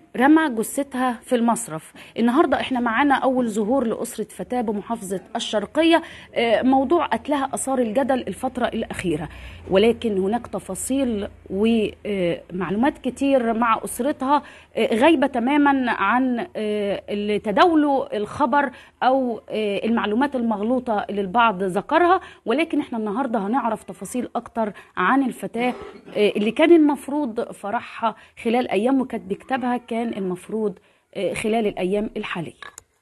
رمى جثتها في المصرف النهارده احنا معانا اول ظهور لاسره فتاه بمحافظه الشرقيه آه، موضوع قتلها اثار الجدل الفتره الاخيره ولكن هناك تفاصيل ومعلومات كتير مع اسرتها آه، غايبه تماما عن آه، اللي تداولوا الخبر او آه، المعلومات المغلوطه اللي البعض ذكرها ولكن احنا النهارده هنعرف تفاصيل اكتر عن الفتاه آه، اللي كان المفروض فرحها خلال ايام وكاتب كتابها كان المفروض آه، خلال الايام الحاليه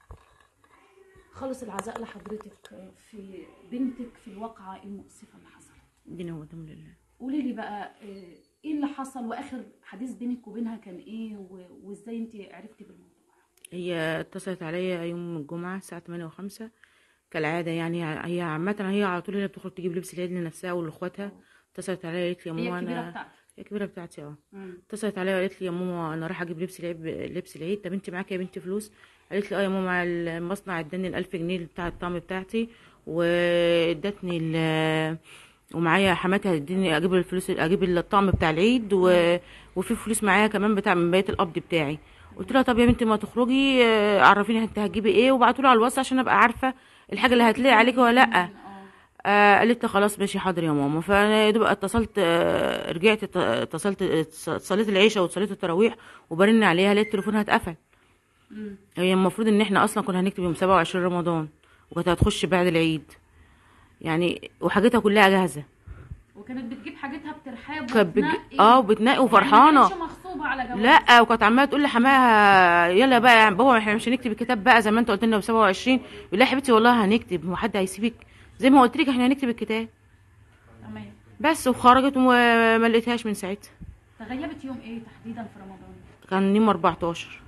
خلص العزاء لحضرتك آه، في بنتك في الواقعه المؤسفه اللي حصلت دين هو دم لله قولي لي بقى آه، ايه اللي حصل واخر حديث بينك وبينها كان ايه و- وازاي انت عرفتي بالموضوع هي اتصلت عليا يوم الجمعة الساعة 8 وخمسة كالعادة يعني هي عامة هي على طول هي بتخرج تجيب لبس العيد لنفسها ولإخواتها اتصلت عليا قالت لي يا هي ماما الكبيره أنا بتاعتك هي الكبيرة بتاعتي اه مم. اتصلت عليا وقالت لي يا ماما أنا رايحة أجيب لبس العيد لبس العيد طب أنت معاكي يا بنتي فلوس قالت لي اه يا ماما المصنع اداني الألف جنيه بتاع الطعم بتاعتي وادتني ال ومعايا حماتي هتديني اجيب الفلوس اجيب الطقم بتاع العيد و... وفي فلوس معايا كمان بتاع من بقيه القبض بتاعي قلت لها طب يا بنتي ما تخرجي آه، عرفيني انت هتجيبي ايه وبعتوا لي على الواتس عشان ابقى عارفه الحاجه اللي هتلاقي عليكي ولا لا اه آه قالت لي خلاص ماشي حاضر يا ماما فانا يا دوب اتصلت آه رجعت ات- اتصلت صليت العشاء وصليت التراويح وبرن عليها لقيت تليفونها اتقفل مم. هي المفروض ان احنا اصلا كنا هنكتب يوم 27 رمضان وكانت هتخش بعد العيد يعني وحاجتها كلها جاهزه وكانت بتجيب حاجتها بترحاب كانت بتج... وتنقي. اه وبتنقي يعني وفرحانه ما كانتش مغصوبه على جواز لا وكانت عماله تقول لحماها يلا بقى يا بابا احنا مش هنكتب الكتاب بقى زي ما انت قلت لنا ب 27 يقول لها يا حبيبتي والله هنكتب هو حد هيسيبك زي ما قلت لك احنا هنكتب الكتاب تمام بس وخرجت وما لقيتهاش من ساعتها تغيبت يوم ايه تحديدا في رمضان كان يوم 14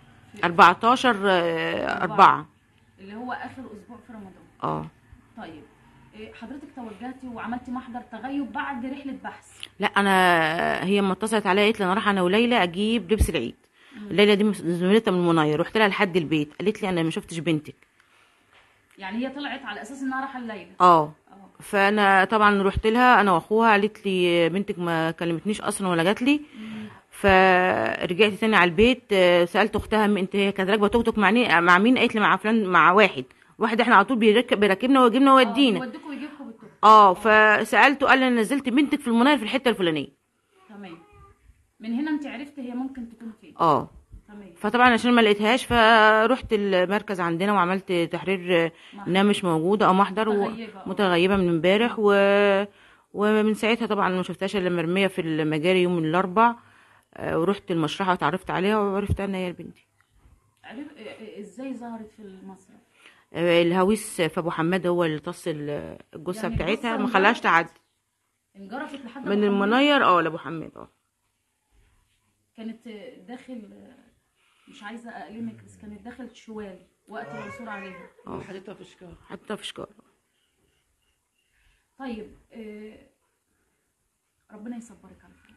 14 آه، أربعة اللي هو اخر اسبوع في رمضان اه طيب إيه، حضرتك توجهتي وعملتي محضر تغيب بعد رحله بحث لا انا هي اما اتصلت عليا قالت لي انا رايحه انا وليلى اجيب لبس العيد ليلى دي زميلتها من المنير رحت لها لحد البيت قالت لي انا ما شفتش بنتك يعني هي طلعت على اساس انها رايحه الليله اه اه فانا طبعا رحت لها انا واخوها قالت لي بنتك ما كلمتنيش اصلا ولا جات لي فرجعت تاني على البيت آه، سالت اختها م- انت هي كانت راكبه توك توك مع مين مع مين قالت لي مع فلان مع واحد واحد احنا على طول بيركب بيركبنا ويجيبنا ويودينا يوديكوا ويجيبكوا بالتوك اه فسالته قال لي انا نزلت بنتك في المنير في الحته الفلانيه تمام من هنا انت عرفتي هي ممكن تكون فين اه تمام فطبعا عشان ما لقيتهاش فرحت المركز عندنا وعملت تحرير آه، انها مش موجوده او محضر و- متغيبة، آه. متغيبه من امبارح و... ومن ساعتها طبعا ما شفتهاش الا مرميه في المجاري يوم الاربع آه، ورحت المشرحه وتعرفت عليها وعرفت ان هي بنتي عرف إيه- إيه- ازاي ظهرت في المصرف آه، الهويس في ابو حماد هو اللي طص ال- الجثه يعني بتاعتها الجثة ما خلاهاش انجرفت؟ تعدي انجرفت لحد من أبو حماد؟ المنير اه لابو حماد اه كانت داخل مش عايزه اقلمك بس كانت داخل شوال وقت العثور عليها اه حاططها في شكار حتى في شكار طيب آه، ربنا يصبرك على خير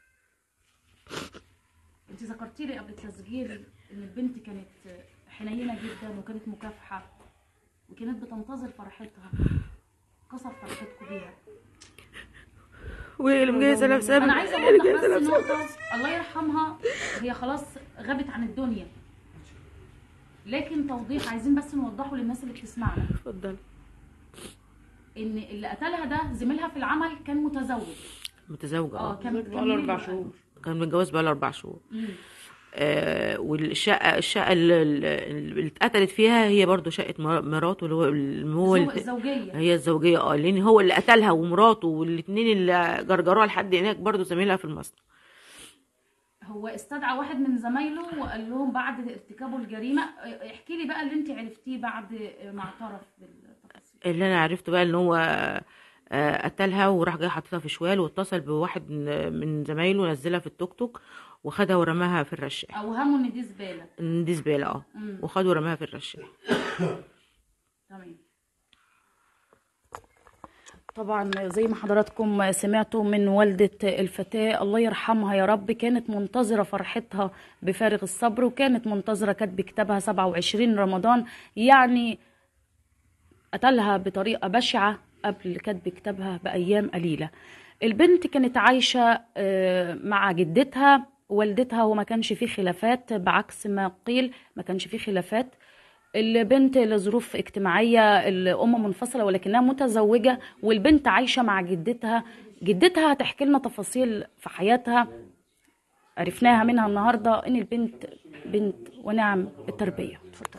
انت ذكرتي لي قبل التسجيل ان البنت كانت حنينه جدا وكانت مكافحه وكانت بتنتظر فرحتها كسر فرحتكم بيها واللي مجهزه نفسها انا عايزه اوضح بس نقطه الله يرحمها هي خلاص غابت عن الدنيا لكن توضيح عايزين بس نوضحه للناس اللي بتسمعنا اتفضل ان اللي قتلها ده زميلها في العمل كان متزوج متزوجه اه اه كان بقاله اربع شهور كان متجوز بقاله اربع شهور مم. آه والشقه الشقه اللي, اللي اتقتلت فيها هي برضو شقه مر- مراته اللي هو اللي هو زو- اللي- الزوجيه هي الزوجيه اه لان هو اللي قتلها ومراته والاثنين اللي جرجروها لحد هناك برضو زميلها في المصنع هو استدعى واحد من زمايله وقال لهم بعد ارتكابه الجريمه اه، احكي لي بقى اللي انت عرفتيه بعد اه، ما اعترف بالتفاصيل اللي انا عرفته بقى ان هو آه، قتلها وراح جاي حاططها في شوال واتصل بواحد من من زمايله نزلها في التوك توك وخدها ورماها في الرشاح اوهموا ان دي زباله إن دي زباله اه مم. وخدوا ورماها في الرشاح تمام طبعا زي ما حضراتكم سمعتوا من والدة الفتاة الله يرحمها يا رب كانت منتظرة فرحتها بفارغ الصبر وكانت منتظرة كاتب كتابها 27 رمضان يعني قتلها بطريقة بشعة قبل كتب كتابها بأيام قليلة البنت كانت عايشة آه، مع جدتها والدتها وما كانش فيه خلافات بعكس ما قيل ما كانش فيه خلافات البنت لظروف اجتماعية الأم منفصلة ولكنها متزوجة والبنت عايشة مع جدتها جدتها هتحكي لنا تفاصيل في حياتها عرفناها منها النهاردة إن البنت بنت ونعم التربية اتفضل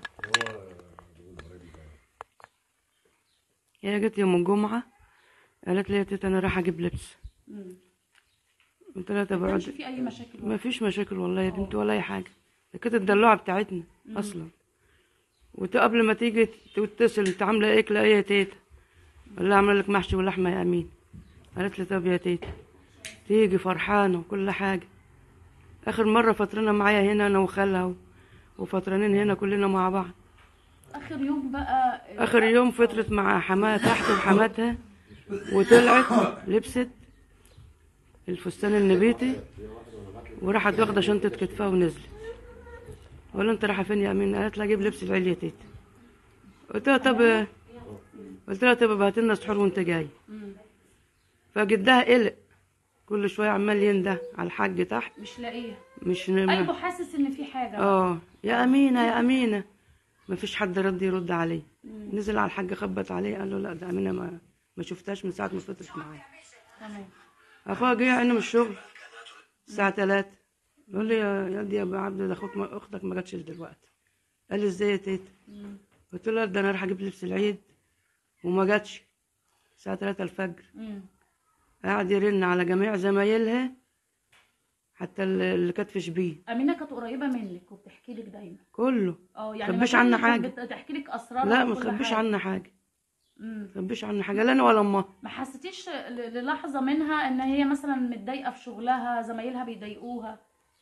هي جت يوم الجمعة قالت لي يا تيتا أنا رايحة أجيب لبس قلت لها طب ما كانش اقعدي في أي مشاكل ما فيش مشاكل والله يا بنتي ولا أي حاجة دي كانت الدلوعة بتاعتنا أصلا وقبل ما تيجي تتصل أنت عاملة إيه لا إيه يا تيتا قال لها عاملة لك محشي ولحمة يا أمين قالت لي طب يا تيتا تيجي فرحانة وكل حاجة آخر مرة فطرنا معايا هنا أنا وخالها و- وفطرانين هنا كلنا مع بعض آخر يوم بقى اخر يوم فطرت مع حماها تحت وحماتها وطلعت لبست الفستان النبيتي وراحت واخده شنطه كتفها ونزلت ولا انت رايحه فين يا امين قالت لها اجيب لبس العيل يا تيتا قلت لها طب قلت لها طب هات لنا سحور وانت جاي فجدها قلق كل شويه عمال ينده على الحاج تحت مش لاقيه مش قلبه حاسس إن في حاجة اه يا امينه يا امينه ما فيش حد رد يرد عليه نزل على الحاج خبط عليه قال له لا ده امينه ما ما شفتهاش من ساعه ما فطرت معايا تمام اخوها جه عينه من الشغل الساعه 3 يقول لي يا يا دي يا ابو عبد ده اخوك ما اختك ما جاتش دلوقتي قال لي ازاي يا تيتا قلت له ده انا رايح اجيب لبس العيد وما جاتش الساعه 3 الفجر مم. قاعد يرن على جميع زمايلها حتى اللي اللي كانت في شبيه أمينة كانت قريبة منك وبتحكي لك دايما كله اه يعني تخبيش ما عنا كانت حاجة. بتحكي لك أسرارها لا ما وكل تخبيش حاجة. عنا حاجه مم. ما تخبيش عنا حاجه لا انا ولا امها ما حسيتيش ل- للحظة منها ان هي مثلا متضايقة في شغلها زمايلها بيضايقوها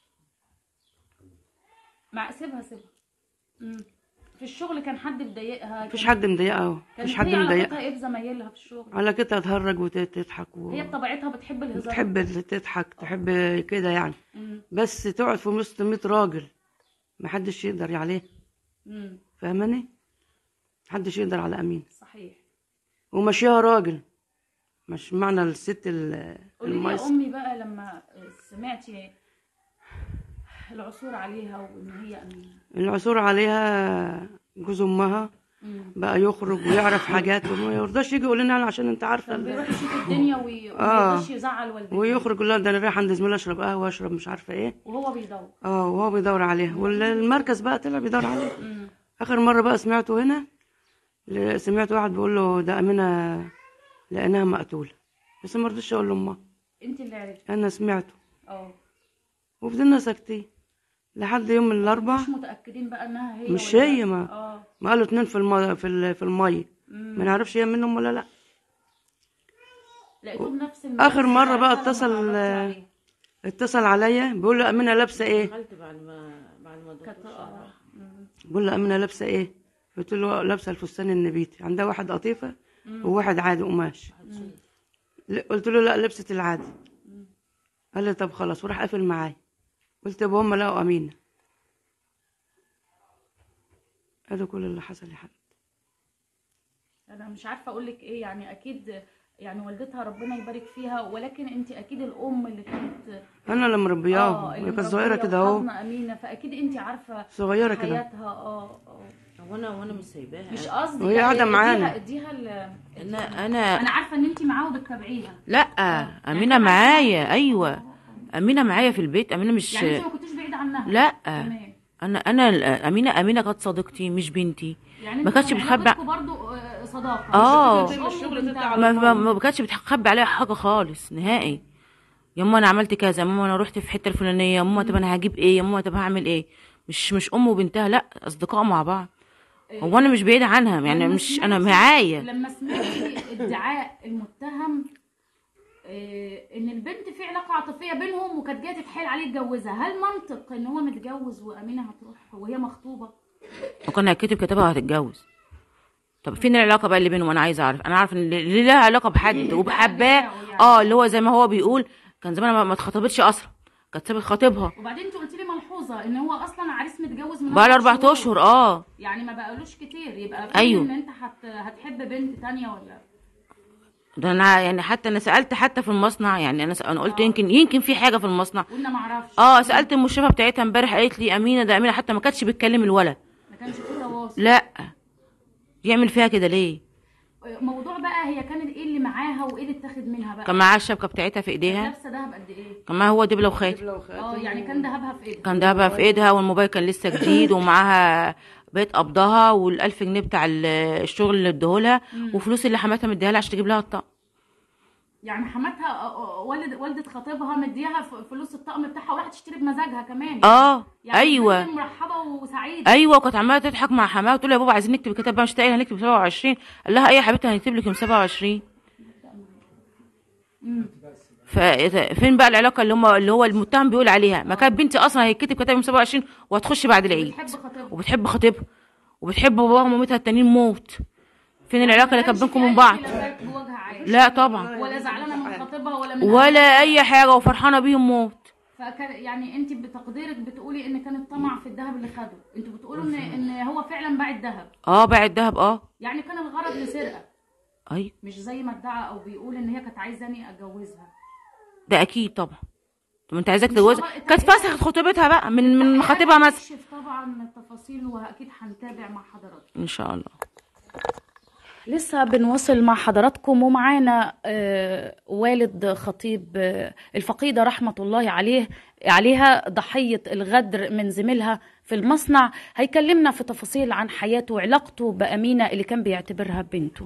مع سيبها سيبها مم. في الشغل كان حد بيضايقها مفيش كان- حد مضايقها اهو كانت مفيش حد هي علاقتها مضايقها ايه بزمايلها في الشغل على كده تهرج وتضحك و... هي بطبيعتها بتحب الهزار تحب تضحك تحب كده يعني مم. بس تقعد في وسط 100 راجل محدش يقدر عليه مم. فاهماني محدش يقدر على امين صحيح ومشيها راجل مش معنى الست ال- قولي لي يا الميس امي بقى لما سمعتي العثور عليها وان هي امينه العثور عليها جوز امها مم. بقى يخرج ويعرف حاجات وما يرضاش يجي يقول لنا أنا عشان انت عارفه كان ال- بيروح يشوف الدنيا وي- آه. وما يرضاش يزعل والدته ويخرج يقول لها ده انا رايح عند زميلي اشرب قهوه اشرب مش عارفه ايه وهو بيدور اه وهو بيدور عليها والمركز بقى طلع بيدور عليها مم. اخر مره بقى سمعته هنا ل- سمعت واحد بيقول له ده امينه لقيناها مقتوله بس ما رضيتش اقول لامها انت اللي عرفتي انا سمعته اه وفضلنا ساكتين لحد يوم الاربع مش متاكدين بقى انها هي مش ولا هي لا. ما اه ما قالوا اتنين في الم... في ال... في الميه مم. ما نعرفش هي منهم ولا لا لقيتهم نفس المكان آخر مرة بقى ساعتها لما اتصل- اتعرفتي عليه. اتصل عليا بيقول له امينه لابسه ايه دخلت بعد ما بعد ما كانت الدكتور اه مم. بقول له امينه لابسه ايه قلت له لابسه الفستان النبيتي عندها واحد قطيفه وواحد عادي قماش لا، قلت له لا لبست العادي قال لي طب خلاص وراح قافل معايا قلت طب هم لقوا امينه هذا كل اللي حصل يا حبيبي انا مش عارفه اقول لك ايه يعني اكيد يعني والدتها ربنا يبارك فيها ولكن انت اكيد الام اللي كانت انا اللي مربياها اللي هي كانت صغيره مربية كده اهو وحاضنة امينه فاكيد انت عارفه صغيره كده حياتها اه اه وانا وانا مش سايباها مش قصدي وهي لا، قاعدة اديها- معانا. اديها ال- انا انا انا عارفه ان انت معاها وبتتابعيها لا امينه معايا ايوه امينه معايا في البيت امينه مش يعني انت ما كنتيش بعيده عنها لا تمام انا انا امينه امينه كانت صديقتي مش بنتي يعني ما كانتش بتخبي علاقتكم برضو آه، صداقه آه. مش الشغل أم وبنتها. تطلع ما ما, ما كانتش بتخبي عليها حاجه خالص نهائي يا ماما انا عملت كذا يا ماما انا رحت في الحته الفلانيه يا ماما طب انا هجيب ايه يا ماما طب هعمل ايه مش مش ام وبنتها لا اصدقاء مع بعض هو انا مش بعيده عنها يعني لما مش انا سمعتي- معايا لما سمعتي ادعاء المتهم آه، ان البنت في علاقه عاطفيه بينهم وكانت جايه تتحايل عليه يتجوزها هل منطق ان هو متجوز وامينه هتروح وهي مخطوبه وكان هيتكتب كتابها هتتجوز طب فين العلاقه بقى اللي بينهم انا عايزه اعرف انا عارف ان اللي اللي لها علاقه بحد وبحباه اه اللي هو زي ما هو بيقول كان زمان ما- ما اتخطبتش اصلا كانت سابت خطيبها وبعدين انت قلت لي ملحوظه ان هو اصلا عريس متجوز من بقى له أربع اربع اشهر اه يعني ما بقالوش كتير يبقى فين أيوه. ان انت هت... هتحب بنت تانية ولا ده انا يعني حتى انا سالت حتى في المصنع يعني انا س- انا قلت يمكن يمكن في حاجه في المصنع قلنا ما اعرفش اه سالت المشرفه بتاعتها امبارح قالت لي امينه ده امينه حتى ما كانتش بتكلم الولد ما كانش في تواصل لا يعمل فيها كده ليه موضوع بقى هي كانت ايه اللي معاها وايه اللي اتاخد منها بقى كان معاها الشبكه بتاعتها في ايديها لابسه دهب قد ايه كان معاها هو دبله وخاتم لو خاتم اه يعني كان دهبها في ايدها كان دهبها في ايدها والموبايل كان لسه جديد ومعاها بيت قبضها والألف جنيه بتاع ال- الشغل اللي اديهولها وفلوس اللي حماتها مديها لها عشان تجيب لها الطقم يعني حماتها آه، آه، والد والده خطيبها مديها ف- فلوس الطقم بتاعها وراحت تشتري بمزاجها كمان اه يعني ايوه البنت مرحبه وسعيده ايوه وكانت عماله تضحك مع حماها وتقول له يا بابا عايزين نكتب الكتاب بقى مش تقيل هنكتب 27 قال لها ايه يا حبيبتي هنكتب لك يوم 27 ففين بقى العلاقه اللي هم اللي هو المتهم بيقول عليها ما كانت بنتي اصلا هيتكتب كتاب يوم 27 وهتخش بعد العيد بتحب خطيبها وبتحب خطيبها وبتحب باباها ومامتها التانيين موت فين العلاقه اللي كانت بينكم من بعض بوجه عادي لا طبعا ولا زعلانه من خطيبها ولا من ولا اي حاجه وفرحانه بيهم موت فكان يعني انت بتقديرك بتقولي ان كان الطمع في الذهب اللي خده انتوا بتقولوا ان ان هو فعلا باع الذهب اه باع الدهب اه يعني كان الغرض لسرقه اي مش زي ما ادعى او بيقول ان هي كانت عايزاني اتجوزها ده اكيد طبعا طب انت عايزاك إن تتجوزها شاء الله- كانت فسخت خطيبتها بقى من من مخاطبها مثلا هنكشف طبعا التفاصيل واكيد هنتابع مع حضراتكم ان شاء الله لسه بنواصل مع حضراتكم ومعانا آه، والد خطيب آه، الفقيدة رحمة الله عليه عليها ضحية الغدر من زميلها في المصنع هيكلمنا في تفاصيل عن حياته وعلاقته بأمينة اللي كان بيعتبرها بنته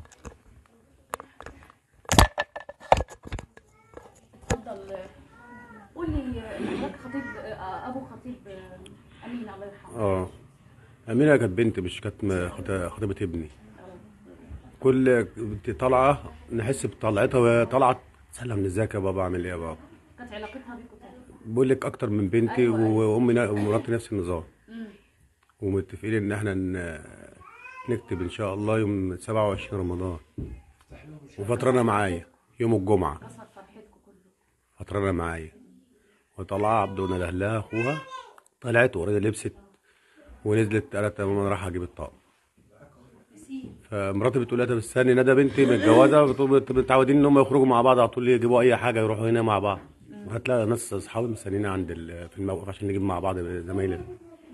اتفضل قول لي حضرتك خطيب ابو خطيب امينه الله يرحمه اه أمينة كانت بنت مش كانت م- خط- خطيبة ابني كل بنت طالعة نحس بطلعتها وهي طالعة تسلم ازيك يا بابا عامل ايه يا بابا كانت علاقتها بيكم كده بقول لك أكتر من بنتي أيوة، أيوة. وأمي نا- ومراتي نفس النظام ومتفقين إن احنا ن- نكتب إن شاء الله يوم 27 رمضان وفترنا معايا يوم الجمعة كسر فرحتكم كله فترنا معايا وطلع عبد لأهلها أخوها طلعت وردة لبست ونزلت قالت يا ماما أنا رايحة أجيب الطقم فمراتي بتقول لها طب استني ندى بنتي متجوزه بتقول بت- متعودين ان هم يخرجوا مع بعض على طول يجيبوا اي حاجه يروحوا هنا مع بعض هتلاقي ناس اصحابي مستنيين عند ال- في الموقف عشان نجيب مع بعض زمايلنا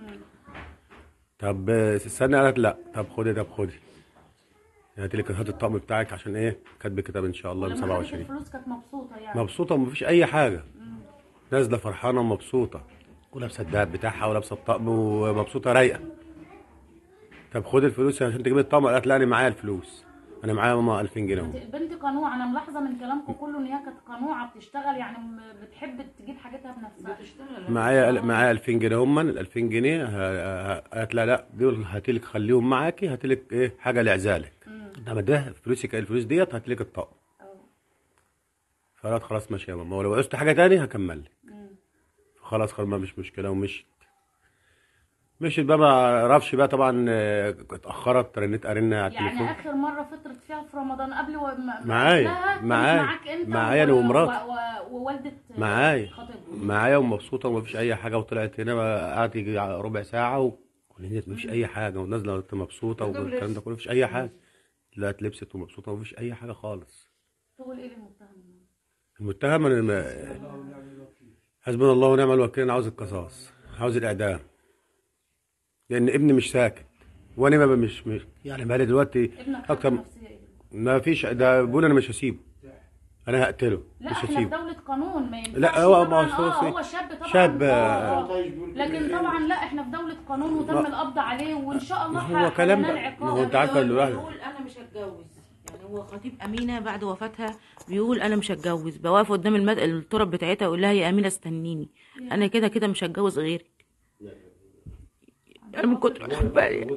طب استني قالت لا طب خدي طب خدي هاتي لك هات الطقم بتاعك عشان ايه كاتب الكتاب ان شاء الله يوم لما خدت 27 الفلوس كانت مبسوطه يعني مبسوطه ومفيش اي حاجه نازله فرحانه ومبسوطه ولابسه الدهب بتاعها ولابسه الطقم ومبسوطه رايقه طب خد الفلوس عشان تجيب الطقم قالت لا انا معايا الفلوس انا معايا يا ماما 2000 جنيه اهو البنت قنوعه انا ملاحظه من كلامكم كله ان هي كانت قنوعه بتشتغل يعني م- بتحب تجيب حاجتها بنفسها معايا معايا 2000 جنيه هم ال 2000 جنيه ه- ه- قالت لا لا دول هاتيلك خليهم معاكي هاتيلك ايه حاجه لعزالك انما ده فلوسك الفلوس ديت هاتيلك الطقم فقالت خلاص ماشي يا ماما ولو عوزت حاجه تاني هكمل لك خلاص خلاص ما مش مشكله ومشيت مشيت بقى ما اعرفش بقى طبعا آه، اتاخرت رنيت ارن على يعني التليفون اخر مره فطرت فيها في رمضان قبل و... م- معايا، قبلها كانت معايا، معاك انت معايا أنا و- ومراتي. و... و... ووالده معايا خطيبها معايا ومبسوطه ومفيش اي حاجه وطلعت هنا بقى قعدت يجي ربع ساعه وكل مفيش اي حاجه ونازله وأنت مبسوطه والكلام ده كله مفيش اي حاجه طلعت لبست ومبسوطه ومفيش اي حاجه خالص تقول ايه للمتهم المتهم انا ما- حسبنا الله ونعم الوكيل انا عاوز القصاص عاوز الاعدام لان ابني مش ساكت وانا ما ب- مش, مش يعني بقالي دلوقتي ابنك اكتر حالته م- نفسيه ايه ما فيش ده بقول انا مش هسيبه انا هقتله لا مش احنا في هسيبه دولة قانون ما ينفعش لا، هو- طبعاً، ما هو اه سوري. هو شاب طبعا شاب، آه، آه. آه. لكن طبعا لا احنا في دولة قانون وتم ما- القبض عليه وان شاء الله ما هو ح- كلام هينال بقى. عقاب. ما هو انت عارفه اللي الواحد بيقول انا مش هتجوز يعني هو خطيب امينه بعد وفاتها بيقول انا مش هتجوز بقى واقف قدام المد... التراب بتاعتها يقول لها يا امينه استنيني انا كده كده مش هتجوز غيرك انا من كتر بحبها يعني.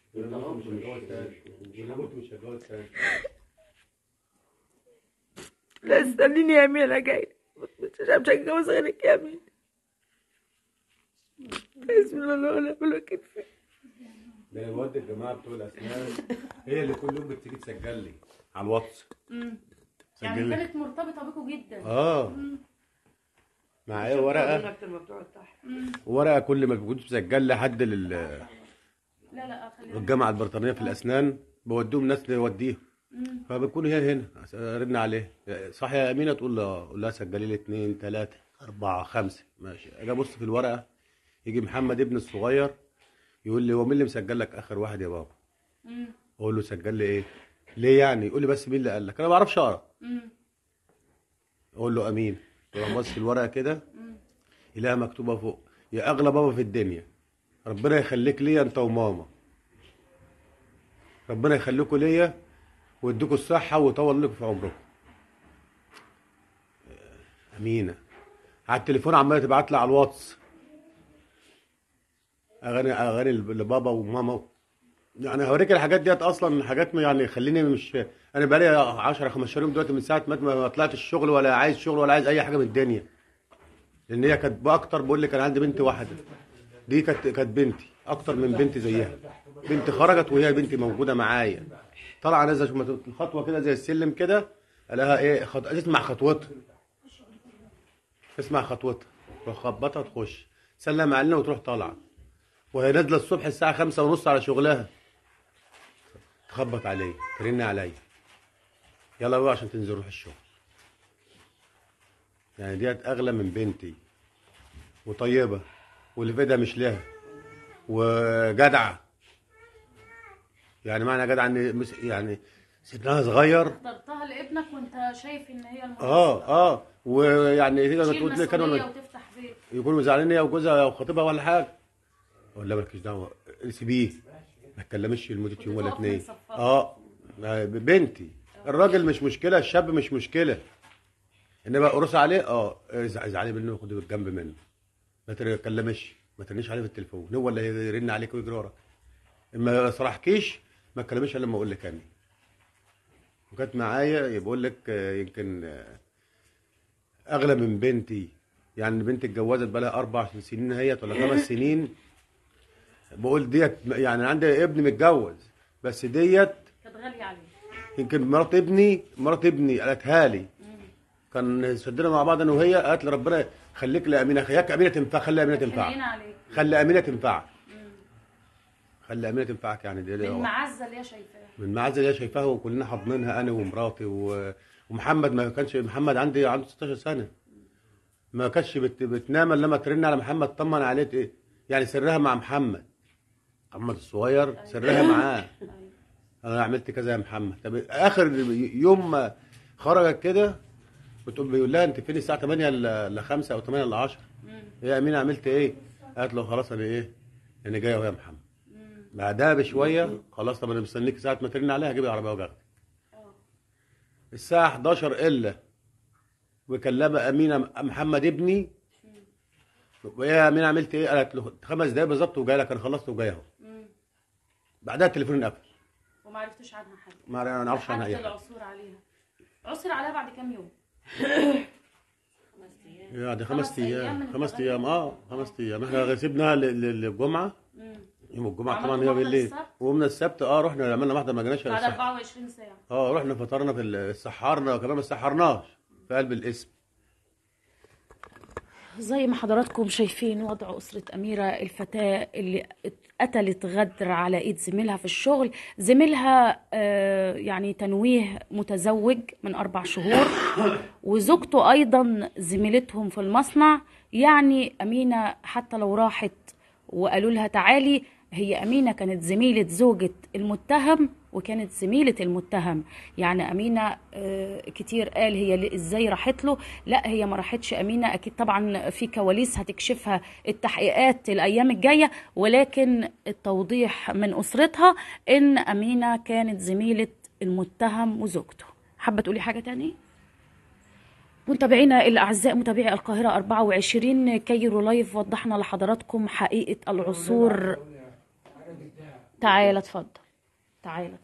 لا استنيني يا امينه انا جاي مش مش هتجوز غيرك يا امينه بسم الله ونعم الوكيل فيك ده انا بودي الجماعه بتوع الاسنان هي اللي كل يوم بتيجي تسجل لي على الواتس يعني سجل لي كانت مرتبطة بيكم جدا اه معايا ورقه اكتر ما بتقعد تحت ورقه كل ما كنت مسجل لي حد لل لا لا خلينا الجامعه البريطانيه في الاسنان بوديهم ناس نوديهم فبتكون هي هنا رن عليه صح يا امينه تقول له آه. اقول لها سجلي لي اثنين ثلاثه اربعه خمسه ماشي اجي ابص في الورقه يجي محمد ابن الصغير يقول لي هو مين اللي مسجل لك اخر واحد يا بابا اقول له سجل لي ايه ليه يعني يقول لي بس مين اللي قال لك انا ما بعرفش اقرا اقول له امين يروح بص في الورقه كده يلاقيها مكتوبه فوق يا اغلى بابا في الدنيا ربنا يخليك ليا انت وماما ربنا يخليكوا ليا ويديكوا الصحه ويطول لكم في عمركم امينه على التليفون عماله تبعت لي على الواتس اغاني اغاني لبابا وماما يعني هوريك الحاجات ديت اصلا حاجات ما يعني خليني مش انا بقالي 10 15 يوم دلوقتي من ساعه ما ما طلعت الشغل ولا عايز شغل ولا عايز اي حاجه من الدنيا لان هي كانت باكتر بقول لك انا عندي بنت واحده دي كانت كانت بنتي اكتر من بنتي زيها بنتي خرجت وهي بنتي موجوده معايا طالعه نازله شوف خطوه كده زي السلم كده الاقيها ايه خط... تسمع خطوتها تسمع خطوتها تروح خبطها تخش سلم علينا وتروح طالعه وهي نازله الصبح الساعه خمسة ونص على شغلها تخبط عليا ترن عليا يلا بقى عشان تنزل روح الشغل يعني ديت اغلى من بنتي وطيبه واللي في ايدها مش لها وجدعه يعني معنى جدعه ان مس- يعني سنها صغير اخترتها لابنك وانت شايف ان هي المناسبة. اه اه ويعني هي تشيل تقول لي كانوا مسؤولية وتفتح بيت يكونوا زعلانين هي وجوزها او خطيبها ولا حاجه اقول لها مالكيش دعوه سيبيه ما تكلمش لمده يوم ولا وتقف اتنين من صفها. اه ما بنتي الراجل مش مشكله الشاب مش مشكله انما قرص عليه اه ازع- ازعلي منه وخدي بالجنب منه ما تكلمش ما ترنيش عليه في التليفون هو اللي يرن عليك ويجري وراك ما صرحكيش ما تكلمش الا لما اقول لك انا وكانت معايا بقول لك آه، يمكن آه، اغلى من بنتي يعني بنتي اتجوزت بقى لها اربع سنين هي ولا خمس سنين بقول ديت يعني عندي ابن متجوز بس ديت كانت غالية عليه يمكن مرات ابني مرات ابني قالتها لي كان شدنا مع بعض انا وهي قالت لي ربنا خليك لامينه خليك امينه تنفع خلي امينه حنينة تنفعك عليك خلي امينه تنفعك خلي امينه تنفعك يعني دي دي المعزة اللي هي شايفاها من معزه اللي هي شايفاها وكلنا حاضنينها انا ومراتي و... ومحمد ما كانش محمد عندي عنده 16 سنه ما كانش بت... بتنام الا لما ترن على محمد طمن عليه ايه يعني سرها مع محمد محمد الصغير سرها معاه انا عملت كذا يا محمد طب اخر يوم ما خرجت كده بتقول بيقول لها انت فين الساعه 8 ل 5 او 8 ل 10 يا امينه عملت ايه قالت له خلاص انا ايه انا جايه اهو يا محمد بعدها بشويه خلاص طب انا مستنيك ساعه ما ترن عليها هجيب العربيه واجي الساعه 11 الا وكلمها امينه محمد ابني ويا يا امينه عملت ايه قالت له خمس دقايق بالظبط وجاي لك انا خلصت وجاي اهو بعدها التليفون انقفل وما عرفتش عنها حاجة ما نعرفش عنها اي لحد حاجه العثور عليها عثر عليها بعد كام يوم يعني خمس خمس أيام ايام من خمس التغير. ايام اه خمس ايام احنا سيبناها ل- ل- للجمعه يوم الجمعه طبعا وعملتوا هي محضر بالليل السبت؟ ومن السبت اه رحنا عملنا واحده ما جناش بعد الصح- 24 ساعة اه رحنا فطرنا في ال- سحرنا وكمان ما سحرناش في قلب الاسم زي ما حضراتكم شايفين وضع أسرة أميرة الفتاة اللي قتلت غدر على إيد زميلها في الشغل زميلها آه، يعني تنويه متزوج من أربع شهور وزوجته أيضا زميلتهم في المصنع يعني أمينة حتى لو راحت وقالوا لها تعالي هي أمينة كانت زميلة زوجة المتهم وكانت زميلة المتهم يعني أمينة آه، كتير قال هي اللي إزاي راحت له لا هي ما راحتش أمينة أكيد طبعا في كواليس هتكشفها التحقيقات الأيام الجاية ولكن التوضيح من أسرتها إن أمينة كانت زميلة المتهم وزوجته حابة تقولي حاجة تاني؟ متابعينا الأعزاء متابعي القاهرة 24 كايرو لايف وضحنا لحضراتكم حقيقة العثور تعال اتفضل تعال اتفضل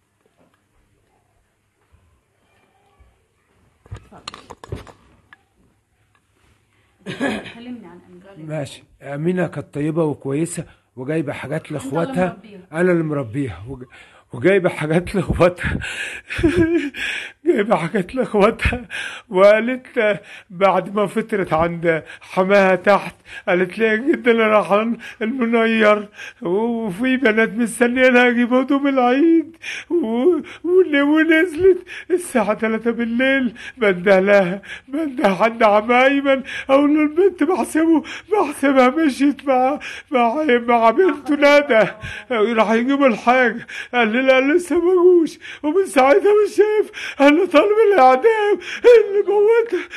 اتفضل. كلمني عن أميرة ماشي أمينة كانت طيبة وكويسة وجايبة حاجات لإخواتها مربيها. أنا اللي مربيها وج- وجايبة حاجات لإخواتها جايبة حاجات لاخواتها وقالت بعد ما فطرت عند حماها تحت قالت لي جدا انا رايحة المنير وفي بنات مستنيانها اجيب هدوم العيد و- ون- ونزلت الساعة 3 بالليل بنده لها بنده حد عم ايمن اقول له البنت بحسبه بحسبها مشيت مع مع مع بنته ندى راح يجيبوا الحاجة قال لي لا لسه ما جوش ومن ساعتها مش شايف انا طالب الاعدام اللي موتها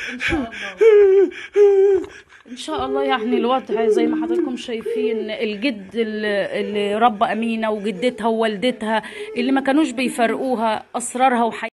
ان شاء الله يعني الوضع زي ما حضراتكم شايفين الجد اللي اللي ربى امينه وجدتها ووالدتها اللي ما كانوش بيفرقوها اسرارها وحياتها